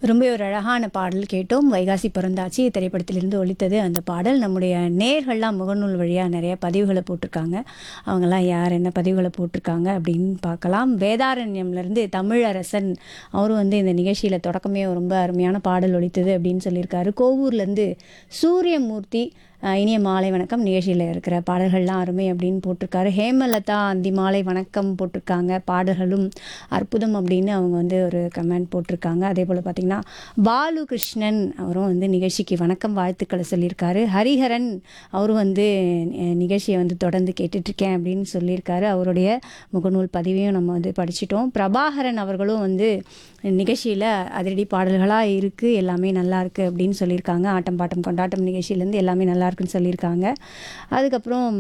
ரொம்ப ஒரு அழகான பாடல் கேட்டோம் வைகாசி பிறந்தாச்சு திரைப்படத்திலிருந்து ஒலித்தது அந்த பாடல் நம்முடைய நேர்கள்லாம் முகநூல் வழியாக நிறைய பதிவுகளை போட்டிருக்காங்க அவங்கெல்லாம் யார் என்ன பதிவுகளை போட்டிருக்காங்க அப்படின்னு பார்க்கலாம் வேதாரண்யம்லேருந்து தமிழரசன் அவரும் வந்து இந்த நிகழ்ச்சியில் தொடக்கமே ரொம்ப அருமையான பாடல் ஒலித்தது அப்படின்னு சொல்லியிருக்காரு கோவூர்லேருந்து சூரியமூர்த்தி அஹ், இனிய மாலை வணக்கம் நிகழ்ச்சியில் இருக்கிற பாடல்கள்லாம் அருமை அப்படின்னு போட்டிருக்காரு ஹேமலதா அந்தி மாலை வணக்கம் போட்டிருக்காங்க பாடல்களும் அற்புதம் அப்படின்னு அவங்க வந்து ஒரு கமெண்ட் போட்டிருக்காங்க அதே போல் பார்த்திங்கன்னா பாலு கிருஷ்ணன் அவரும் வந்து நிகழ்ச்சிக்கு வணக்கம் வாழ்த்துக்களை சொல்லியிருக்காரு ஹரிஹரன் அவரும் வந்து அஹ், நிகழ்ச்சியை வந்து தொடர்ந்து கேட்டுட்ருக்கேன் அப்படின்னு சொல்லியிருக்காரு அவருடைய முகநூல் பதிவையும் நம்ம வந்து படிச்சிட்டோம் பிரபாகரன் அவர்களும் வந்து நிகழ்ச்சியில் அதிரடி பாடல்களாக இருக்குது எல்லாமே நல்லா இருக்குது அப்படின்னு சொல்லியிருக்காங்க ஆட்டம் பாட்டம் கொண்டாட்டம் நிகழ்ச்சியிலேருந்து எல்லாமே நல்லா இருக்குன்னு சொல்லியிருக்காங்க அதுக்கப்புறம்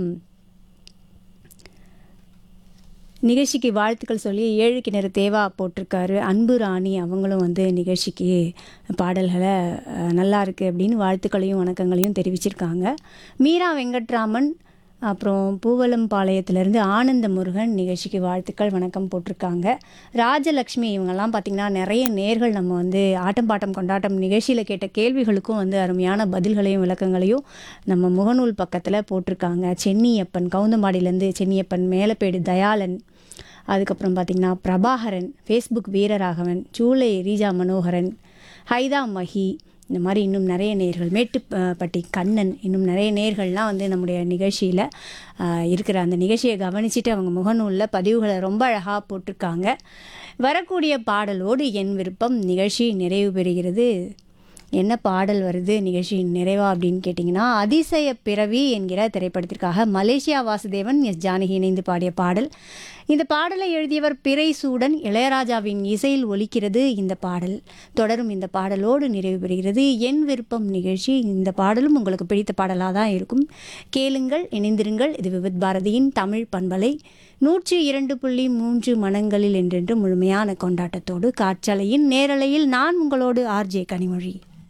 நிகழ்ச்சிக்கு வாழ்த்துக்கள் சொல்லி ஏழு கிணறு தேவா போட்டிருக்காரு அன்பு ராணி அவங்களும் வந்து நிகழ்ச்சிக்கு பாடல்களை அஹ், நல்லா இருக்குது அப்படின்னு வாழ்த்துக்களையும் வணக்கங்களையும் தெரிவிச்சிருக்காங்க மீரா வெங்கட்ராமன் அப்புறம் பூவலம்பாளையத்திலேருந்து ஆனந்த முருகன் நிகழ்ச்சிக்கு வாழ்த்துக்கள் வணக்கம் போட்டிருக்காங்க ராஜலக்ஷ்மி இவங்கெல்லாம் பார்த்திங்கன்னா நிறைய நேர்கள் நம்ம வந்து ஆட்டம் பாட்டம் கொண்டாட்டம் நிகழ்ச்சியில் கேட்ட கேள்விகளுக்கும் வந்து அருமையான பதில்களையும் விளக்கங்களையும் நம்ம முகநூல் பக்கத்தில் போட்டிருக்காங்க சென்னியப்பன் கவுந்தம்பாடியிலேருந்து சென்னியப்பன் மேலப்பேடு தயாளன் அதுக்கப்புறம் பார்த்திங்கன்னா பிரபாகரன் ஃபேஸ்புக் வீரராகவன் சூளை ரீஜா மனோகரன் ஹைதா மஹி இந்த மாதிரி இன்னும் நிறைய நேர்கள் மேட்டுப்பட்டி கண்ணன் இன்னும் நிறைய நேர்கள்லாம் வந்து நம்முடைய நிகழ்ச்சியில் இருக்கிற அந்த நிகழ்ச்சியை கவனிச்சுட்டு அவங்க முகநூலில் பதிவுகளை ரொம்ப அழகாக போட்டிருக்காங்க வரக்கூடிய பாடலோடு என் விருப்பம் நிகழ்ச்சி நிறைவு பெறுகிறது என்ன பாடல் வருது நிகழ்ச்சியின் நிறைவா அப்படின்னு கேட்டிங்கன்னா அதிசய பிறவி என்கிற திரைப்படத்திற்காக மலேசியா வாசுதேவன் எஸ் ஜானகி இணைந்து பாடிய பாடல் இந்த பாடலை எழுதியவர் பிறை சூடன் இளையராஜாவின் இசையில் ஒலிக்கிறது இந்த பாடல் தொடரும் இந்த பாடலோடு நிறைவு பெறுகிறது என் விருப்பம் நிகழ்ச்சி இந்த பாடலும் உங்களுக்கு பிடித்த பாடலாக தான் இருக்கும் கேளுங்கள் இணைந்திருங்கள் இது விவித் பாரதியின் தமிழ் பண்பலை நூற்றி இரண்டு புள்ளி மூன்று மனங்களில் என்றென்று முழுமையான கொண்டாட்டத்தோடு காற்றலையின் நேரலையில் நான் உங்களோடு ஆர்ஜே கனிமொழி